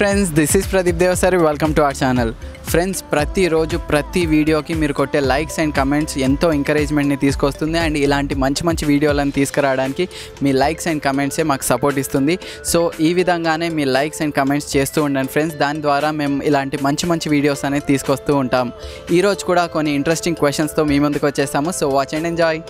Friends this is Pradeep Devasari welcome to our channel friends ప్రతిరోజు ప్రతి వీడియోకి మీరు కొట్టే లైక్స్ అండ్ కమెంట్స్ ఎంతో ఎంకరేజ్మెంట్ని తీసుకొస్తుంది అండ్ ఇలాంటి మంచి మంచి వీడియోలను తీసుకురావడానికి మీ లైక్స్ అండ్ కమెంట్సే మాకు సపోర్ట్ ఇస్తుంది సో ఈ విధంగానే మీ లైక్స్ అండ్ కమెంట్స్ చేస్తూ ఉండండి ఫ్రెండ్స్ దాని ద్వారా మేము ఇలాంటి మంచి మంచి వీడియోస్ అనేది తీసుకొస్తూ ఉంటాం ఈరోజు కూడా కొన్ని ఇంట్రెస్టింగ్ క్వశ్చన్స్తో మీ ముందుకు వచ్చేస్తాము సో వాచ్ అండ్ ఎంజాయ్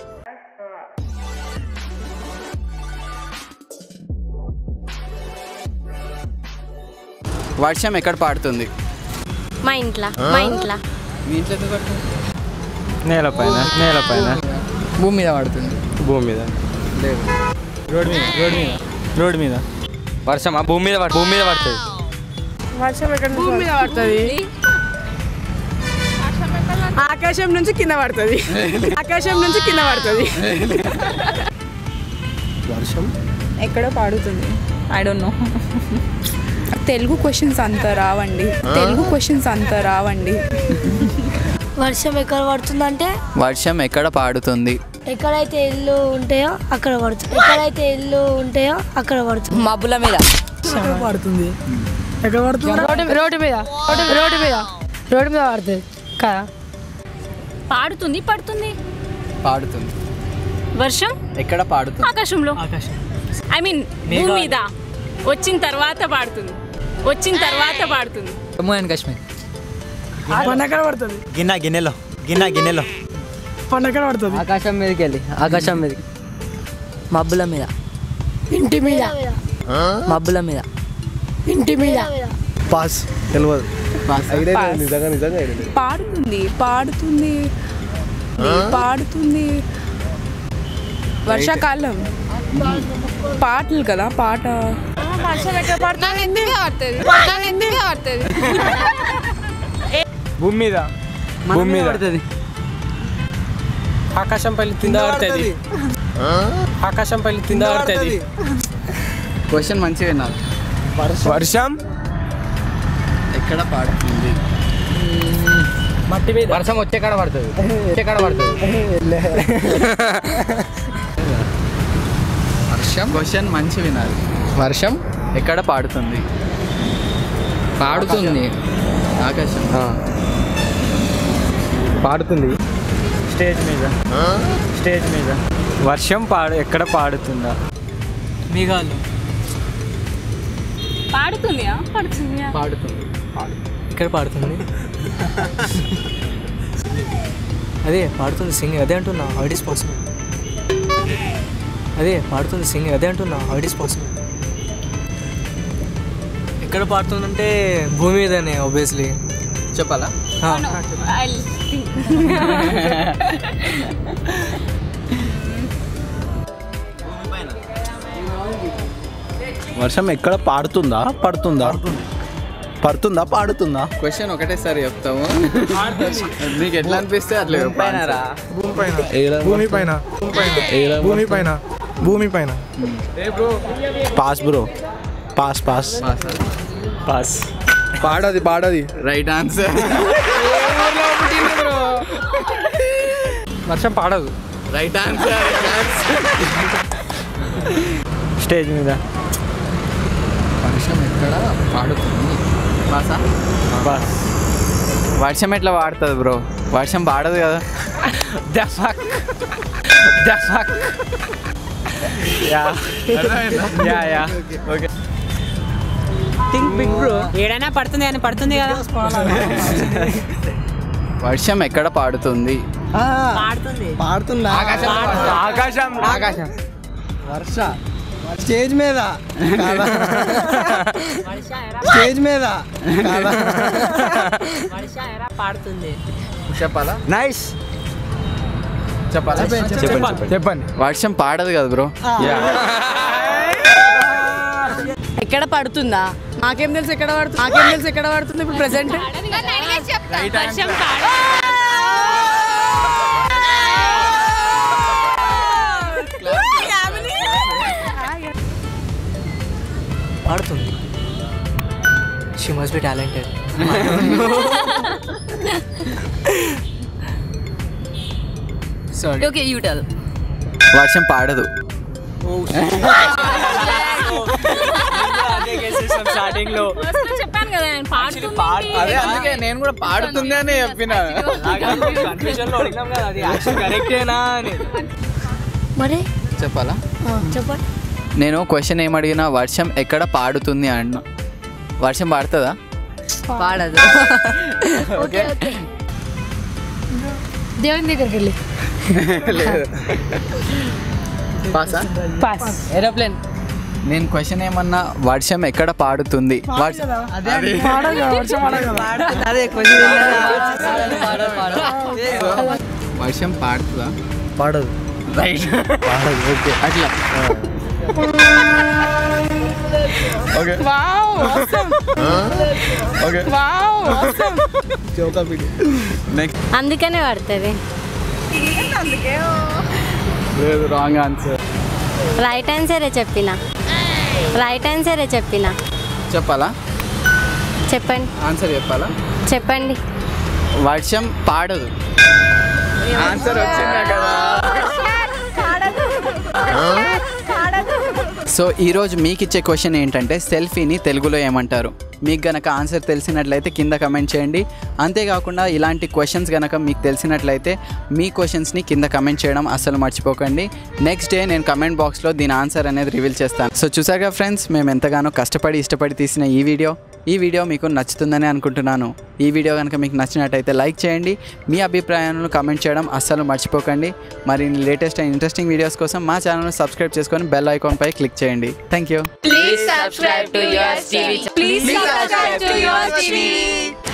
వర్షం ఎక్కడ పాడుతుంది మా ఇంట్లో మా ఇంట్లో మీ ఇంట్లో ఎందుకు పడుతుంది నేలపైన నేలపైన భూమి మీద పడుతుంది భూమి మీద లేదు రోడ్ మీద రోడ్ మీద రోడ్ మీద వర్షం ఆ భూమి మీద పడు- భూమి మీద పడుతుంది వర్షం ఎక్కడ భూమి మీద పడుతుంది ఆకాశం నుంచి కింద పడుతుంది ఆకాశం నుంచి కింద పడుతుంది వర్షం ఎక్కడో పాడుతుంది I don't know Telugu questions అంత రావండి తెలుగు క్వశ్చన్స్ అంత రావండి వర్షం ఎక్కడ పడుతుందంటే వర్షం ఎక్కడ పాడుతుంది ఎక్కడైతే ఇల్లు ఉంటాయో అక్కడ పడుతుంది ఎక్కడైతే ఇల్లు ఉంటాయో అక్కడ పడుతుంది మబ్బుల మీద పడుతుంది ఎక్కడ పడుతుంది రోడ్డు రోడ్డు మీద రోడ్డు రోడ్డు మీద రోడ్డు మీద పడుతుంది కదా పాడుతుంది పడుతుంది పాడుతుంది వర్షం ఎక్కడ పాడుతుంది ఆకాశంలో ఐ మీన్ భూమి మీద వచ్చిన తర్వాత పాడుతుంది వచ్చిన తర్వాత పాడుతుంది జమ్మూ అండ్ కాశ్మీర్ పండు ఎక్కడ పడుతుంది గిన్నె గిన్నెలో గిన్నె గిన్నెలో పండు ఎక్కడ పడుతుంది ఆకాశం మీదకి వెళ్ళి ఆకాశం మీదకి మబ్బుల మీద ఇంటి మీద మబ్బుల మీద ఇంటి మీద పాస్ తెలియదు పాడుతుంది పాడుతుంది పాడుతుంది వర్షాకాలం పాటలు కదా పాట భూమి మీద భూమి మీద పడుతుంది ఆకాశం పల్లి తింద పడుతుంది ఆకాశం పల్లి తింద పడుతుంది క్వశ్చన్ మంచిగా విన్నారు వర్షం ఎక్కడ పాడుతుంది మట్టి మీద వర్షం వచ్చే కాడ పడుతుంది వచ్చే కాడ పడుతుంది వర్షం క్వశ్చన్ మంచి వినాలి వర్షం ఎక్కడ పాడుతుంది పాడుతుంది ఆకాశం పాడుతుంది స్టేజ్ మీద స్టేజ్ మీద వర్షం పాడు ఎక్కడ పాడుతుందా మేఘాలు పాడుతుంది పడుతుంది పాడుతుంది ఇక్కడ పాడుతుంది అదే పాడుతుంది సింగ్ అదే అంటున్నా హౌ ఇట్ ఈస్ పాసిబుల్ అదే పాడుతుంది సింగ్ అదే అంటున్నా హౌ ఇట్ ఈస్ పాసిబుల్ ఎక్కడ పాడుతుందంటే భూమి మీదనే ఆబ్వియస్లీ చెప్పాలా వర్షం ఎక్కడ పాడుతుందా పడుతుందా పడుతుందా పాడుతుందా క్వశ్చన్ ఒకటేసారి చెప్తాము నీకు ఎట్లా అనిపిస్తే అట్లా చెప్పు answer. భూమి పైన భూమి పైన భూమి పైన pass bro pass pass pass పాడది పాడది రైట్ ఆన్సర్ వర్షం పాడదు రైట్ ఆన్సర్ స్టేజ్ మీద వర్షం ఎక్కడ పాడుతుంది బాసా పాస్ వర్షం ఎట్లా పాడుతుంది బ్రో వర్షం పాడదు కదా the fuck the fuck yeah yeah yeah okay think big bro ఏడైనా పడుతుంది అని పడుతుంది కదా వర్షం ఎక్కడ పాడుతుంది పాడుతుంది ఆకాశం ఆకాశం వర్ష స్టేజ్ మీద స్టేజ్ మీద పాడుతుంది చెప్పాలా నైస్ చెప్పాలా చెప్పండి చెప్పండి వర్షం పాడదు కదా బ్రో ఎక్కడ పడుతుందా మాకేం తెలుసు ఎక్కడ పడుతుంది మాకేం తెలుసు ఎక్కడ పడుతుంది ఇప్పుడు ప్రెసెంట్ వర్షం పాడు పాడుతుంది she must be talented sorry okay you tell వర్షం పాడదు స్టార్టింగ్ లో First లో చెప్పాను కదా నేను పాడుతుంది అదే అందుకే నేను కూడా పాడుతుంది అని చెప్పిన కన్ఫ్యూజన్ లో అడిగినాం కదా అది యాక్షన్ కరెక్టేనా అని మరి చెప్పాలా ఆ, చెప్పండి నేను క్వశ్చన్ ఏమడిగినా వర్షం ఎక్కడ పాడుతుంది అన్న వర్షం పాడుతుందా పాడదు ఓకే ఓకే దేవుని దగ్గరికి వెళ్ళి పాసా పాస్ ఏరోప్లేన్ నేను క్వశ్చన్ ఏమన్నా వర్షం ఎక్కడ పాడుతుంది వర్ష- అదే వర్షం పాడుతుందా పాడదు రైట్ అట్లా ఓకే ఓకే నెక్స్ట్ అందుకనే పడుతుంది లేదు రాంగ్ ఆన్సర్ రైట్ ఆన్సరే చెప్పిన రైట్ ఆన్సరే చెప్పిన చెప్పాలా చెప్పండి ఆన్సర్ చెప్పాలా చెప్పండి వర్షం పాడదు ఆన్సర్ వచ్చిందా కదా సో ఈరోజు మీకు ఇచ్చే క్వశ్చన్ ఏంటంటే సెల్ఫీని తెలుగులో ఏమంటారు మీకు గనక ఆన్సర్ తెలిసినట్లయితే కింద కమెంట్ చేయండి అంతేకాకుండా ఇలాంటి క్వశ్చన్స్ గనక మీకు తెలిసినట్లయితే మీ క్వశ్చన్స్ని కింద కమెంట్ చేయడం అస్సలు మర్చిపోకండి నెక్స్ట్ డే నేను కమెంట్ బాక్స్లో దీని ఆన్సర్ అనేది రివీల్ చేస్తాను సో చూసాగా ఫ్రెండ్స్ మేము ఎంతగానో కష్టపడి ఇష్టపడి తీసిన ఈ వీడియో ఈ వీడియో మీకు నచ్చుతుందని అనుకుంటున్నాను ఈ వీడియో కనుక మీకు నచ్చినట్టయితే లైక్ చేయండి మీ అభిప్రాయాలను కమెంట్ చేయడం అస్సలు మర్చిపోకండి మరి లేటెస్ట్ అండ్ ఇంట్రెస్టింగ్ వీడియోస్ కోసం మా ఛానల్ని సబ్స్క్రైబ్ చేసుకొని బెల్ ఐకాన్ పై క్లిక్ చేయండి thank you please subscribe to your TV please subscribe to your TV